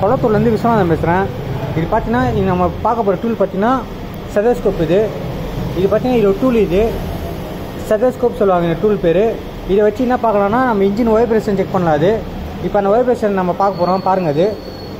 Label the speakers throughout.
Speaker 1: குளத்தூர்லேருந்து விஸ்வநாதன் பேசுகிறேன் இது பார்த்தீங்கன்னா இது நம்ம பார்க்க போகிற டூல் பார்த்தீங்கன்னா செதோஸ்கோப் இது இது பார்த்தீங்கன்னா இது ஒரு டூல் இது செதோஸ்கோப் சொல்லுவாங்க இந்த டூல் பேர் இதை வச்சு என்ன பார்க்கலாம்னா நம்ம இன்ஜின் வைப்ரேஷன் செக் பண்ணலாம் அது இப்போ அந்த வைப்ரேஷன் நம்ம பார்க்க போகிறோம் பாருங்கள் அது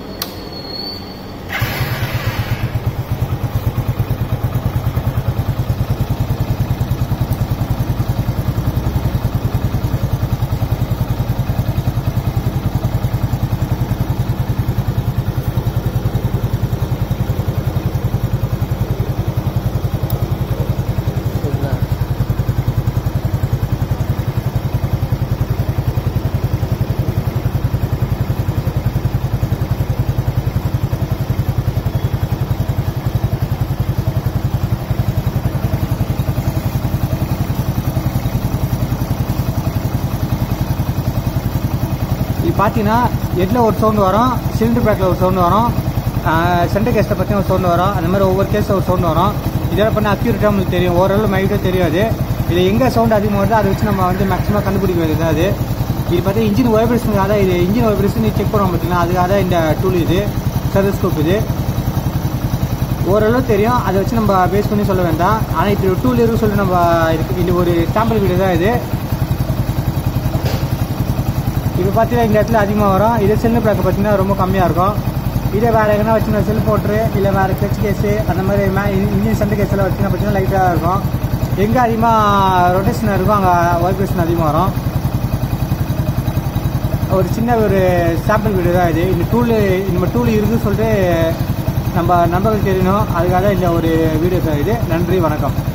Speaker 1: இது பார்த்தீங்கன்னா எட்டில் ஒரு சவுண்டு வரும் சிலிண்டர் பேக்கில் ஒரு சவுண்டு வரும் சென்டர் கேஸில் பார்த்தீங்கன்னா ஒரு சவுண்டு வரும் அந்த மாதிரி ஒவ்வொரு கேஸில் ஒரு சவுண்டு வரும் இதெல்லாம் பண்ண அக்யூரேட்டாக நம்மளுக்கு தெரியும் ஓரளவு மைட்டாக தெரியாது இது எங்கே சவுண்ட் அதிகமாக வருதோ அதை வச்சு நம்ம வந்து மேக்ஸிமம் கண்டுபிடிக்க வேண்டியது அது இது பார்த்தீங்கன்னா இன்ஜின் வைப்ரேஷனுக்காக தான் இது இன்ஜின் வைப்ரேஷன் செக் பண்ணுவோம் பார்த்தீங்கன்னா அதுக்காக தான் இந்த டூல் இது சர்வஸ்கோப் இது ஓரளவு தெரியும் அதை வச்சு நம்ம பேஸ் பண்ணி சொல்ல வேண்டாம் ஆனால் இப்படி ஒரு டூல் இருக்கு சொல்லி நம்ம இருக்கு இது ஒரு சாம்பிள் வீடியோ தான் இது இப்போ பார்த்தீங்கன்னா இந்த இடத்துல அதிகமாக வரும் இதே செல்லு பிளாக் பார்த்தீங்கன்னா ரொம்ப கம்மியாக இருக்கும் இதே வேறு எங்கன்னா வச்சுன்னா செல் போட்ரு இல்லை வேறு கிளச் கேஸு அந்த மாதிரி மே இன்ஜின் சென்டர் கேஸில் வச்சுன்னா பார்த்தீங்கன்னா லைட்டாக இருக்கும் எங்கே அதிகமாக ரொட்டேஷன் இருக்கோ அங்கே வைப்ரேஷன் அதிகமாக வரும் ஒரு சின்ன ஒரு சாம்பிள் வீடியோ தான் இது இந்த டூலு இந்த டூல் இருக்குன்னு சொல்லிட்டு நம்ம நண்பர்கள் தெரியணும் அதுக்காக இந்த ஒரு வீடியோ தான் இது நன்றி வணக்கம்